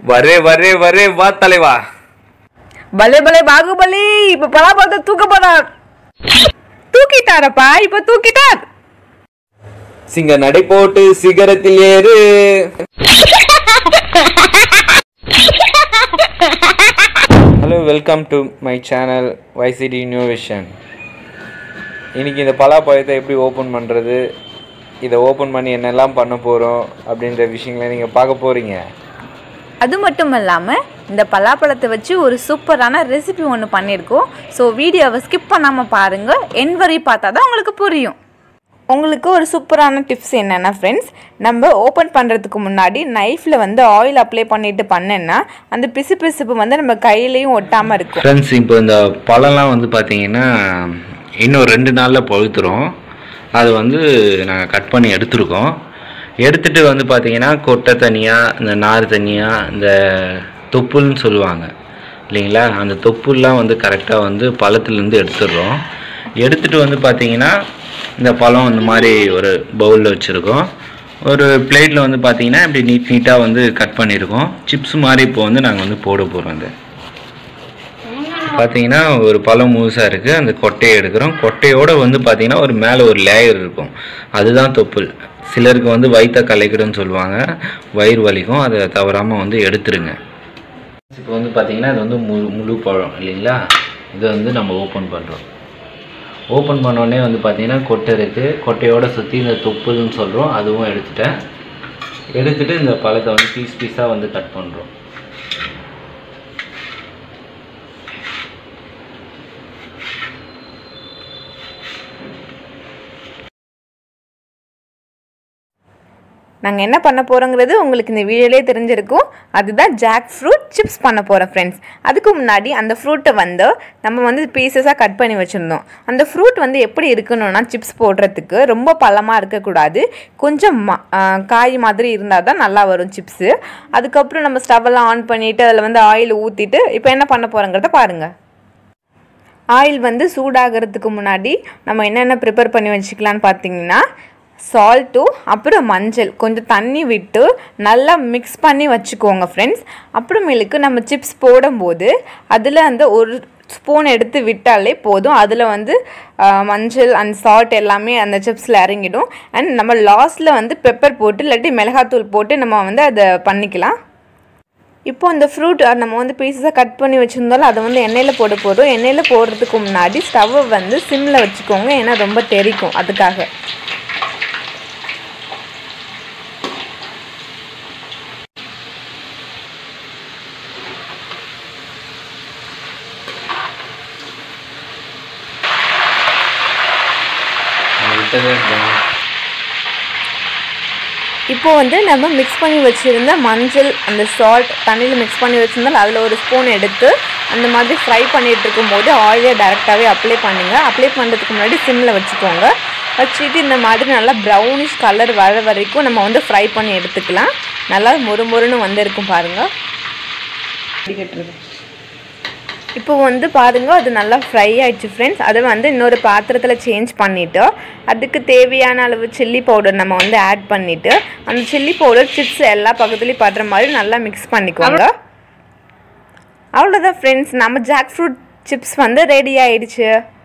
வரே வரே வரே வா தலைவா பலே பலே பாகுபலி இப்ப பலாபலத்தை தூக்க போறார் தூக்கிட்டாரப்பா இப்ப தூக்கிட்டார் சிங்க நடை போட்டு சிகரத்தில் ஏறு hello welcome to my channel YCD innovation இன்னைக்கு இந்த பலாப்பழத்தை எப்படி ஓப்பன் பண்ணுறது இதை ஓப்பன் பண்ணி என்னெல்லாம் பண்ண போகிறோம் அப்படின்ற விஷயங்களை நீங்கள் பார்க்க போகிறீங்க அது மட்டும் இல்லாமல் இந்த பலாப்பழத்தை வச்சு ஒரு சூப்பரான ரெசிபி ஒன்று பண்ணியிருக்கோம் ஸோ வீடியோவை ஸ்கிப் பண்ணாமல் பாருங்கள் என் வரை பார்த்தா தான் உங்களுக்கு புரியும் உங்களுக்கு ஒரு சூப்பரான டிப்ஸ் என்னென்னா ஃப்ரெண்ட்ஸ் நம்ம ஓப்பன் பண்ணுறதுக்கு முன்னாடி நைஃப்பில் வந்து ஆயில் அப்ளை பண்ணிட்டு பண்ணேன்னா அந்த பிசு பிசுப்பு வந்து நம்ம கையிலையும் ஒட்டாமல் இருக்கும் ஃப்ரெண்ட்ஸ் இப்போ இந்த பழம்லாம் வந்து பார்த்தீங்கன்னா இன்னும் ரெண்டு நாளில் பழுத்துரும் அது வந்து நாங்கள் கட் பண்ணி எடுத்துருக்கோம் எடுத்துட்டு வந்து பார்த்தீங்கன்னா கொட்டை தனியாக இந்த நார் தனியாக இந்த தொப்புல்னு சொல்லுவாங்க இல்லைங்களா அந்த தொப்புல்லாம் வந்து கரெக்டாக வந்து பழத்துலேருந்து எடுத்துடுறோம் எடுத்துட்டு வந்து பார்த்தீங்கன்னா இந்த பழம் இந்த மாதிரி ஒரு பவுலில் வச்சுருக்கோம் ஒரு பிளேட்டில் வந்து பார்த்தீங்கன்னா இப்படி நீட் நீட்டாக வந்து கட் பண்ணியிருக்கோம் சிப்ஸ் மாதிரி இப்போ வந்து நாங்கள் வந்து போட போகிறோம் இந்த பார்த்தீங்கன்னா ஒரு பழம் முழுசாக இருக்குது அந்த கொட்டையை எடுக்கிறோம் கொட்டையோட வந்து பார்த்தீங்கன்னா ஒரு மேலே ஒரு லேயர் இருக்கும் அதுதான் தொப்புள் சிலருக்கு வந்து வயிற்ற கலைக்கிடுன்னு சொல்லுவாங்க வயிறு வலிக்கும் அதை தவறாமல் வந்து எடுத்துருங்க இப்போ வந்து பார்த்தீங்கன்னா இது வந்து முழு முழு பழம் இல்லைங்களா இதை வந்து நம்ம ஓப்பன் பண்ணுறோம் ஓப்பன் பண்ணோடனே வந்து பார்த்தீங்கன்னா கொட்டை இருக்குது கொட்டையோட சுற்றி இந்த தொப்புள்னு சொல்கிறோம் அதுவும் எடுத்துட்டேன் எடுத்துட்டு இந்த பழத்தை வந்து பீஸ் பீஸாக வந்து கட் பண்ணுறோம் நாங்கள் என்ன பண்ண போகிறோங்கிறது உங்களுக்கு இந்த வீடியோலேயே தெரிஞ்சிருக்கும் அதுதான் ஜாக் ஃப்ரூட் சிப்ஸ் பண்ண போகிறோம் ஃப்ரெண்ட்ஸ் அதுக்கு முன்னாடி அந்த ஃப்ரூட்டை வந்து நம்ம வந்து பீசஸாக கட் பண்ணி வச்சுருந்தோம் அந்த ஃப்ரூட் வந்து எப்படி இருக்கணும்னா சிப்ஸ் போடுறதுக்கு ரொம்ப பழமாக இருக்கக்கூடாது கொஞ்சம் ம- ஆ, காய் மாதிரி இருந்தால் தான் நல்லா வரும் சிப்ஸு அதுக்கப்புறம் நம்ம ஸ்டவ்வெல்லாம் ஆன் பண்ணிவிட்டு அதில் வந்து ஆயில் ஊற்றிட்டு இப்போ என்ன பண்ண போகிறோங்கிறத பாருங்கள் ஆயில் வந்து சூடாகிறதுக்கு முன்னாடி நம்ம என்னென்ன ப்ரிப்பேர் பண்ணி வச்சுக்கலான்னு பார்த்தீங்கன்னா சால்ட்டும் அப்புறம் மஞ்சள் கொஞ்சம் தண்ணி விட்டு நல்லா மிக்ஸ் பண்ணி வச்சுக்கோங்க ஃப்ரெண்ட்ஸ் அப்புறமேலுக்கு நம்ம சிப்ஸ் போடும்போது அதில் அந்த ஒரு ஸ்பூன் எடுத்து விட்டாலே போதும் அதில் வந்து ஆ, மஞ்சள் அண்ட் சால்ட் எல்லாமே அந்த சிப்ஸில் இறங்கிடும் அண்ட் நம்ம லாஸ்ட்டில் வந்து பெப்பர் போட்டு இல்லாட்டி மிளகாத்தூள் போட்டு நம்ம வந்து அதை பண்ணிக்கலாம் இப்போ இந்த ஃப்ரூட் நம்ம வந்து பீசஸாக கட் பண்ணி வச்சுருந்தாலும் அதை வந்து எண்ணெயில் போட போகிறோம் எண்ணெயில் போடுறதுக்கு முன்னாடி ஸ்டவ்வை வந்து சிம்மில் வச்சுக்கோங்க ஏன்னா ரொம்ப தெறிக்கும் அதுக்காக விட்டதே இப்போ வந்து நம்ம மிக்ஸ் பண்ணி வச்சுருந்த மஞ்சள் அந்த சால்ட் தண்ணியில் மிக்ஸ் பண்ணி வச்சுருந்தால் அதில் ஒரு ஸ்பூன் எடுத்து அந்த மாதிரி ஃப்ரை பண்ணிட்டு இருக்கும்போது ஆயிலை டேரெக்டாகவே அப்ளை பண்ணுங்க அப்ளை பண்ணுறதுக்கு முன்னாடி சிம்மில் வச்சுக்கோங்க வச்சுட்டு இந்த மாதிரி நல்லா ப்ரௌனிஷ் கலர் வர வரைக்கும் நம்ம வந்து ஃப்ரை பண்ணி எடுத்துக்கலாம் நல்லா மொறு மொறுன்னு வந்திருக்கும் பாருங்கள் இப்போ வந்து பாருங்க அது நல்லா ஃப்ரை ஆயிடுச்சு ஃப்ரெண்ட்ஸ் அதை வந்து இன்னொரு பாத்திரத்தில் சேஞ்ச் பண்ணிவிட்டு அதுக்கு தேவையான அளவு சில்லி பவுடர் நம்ம வந்து ஆட் பண்ணிவிட்டு அந்த சில்லி பவுடர் சிப்ஸ் எல்லா பக்கத்துலேயும் படுற மாதிரி நல்லா மிக்ஸ் பண்ணிக்கோங்க அவ்வளோதான் ஃப்ரெண்ட்ஸ் நம்ம ஜாக் ஃப்ரூட் சிப்ஸ் வந்து ரெடி ஆயிடுச்சு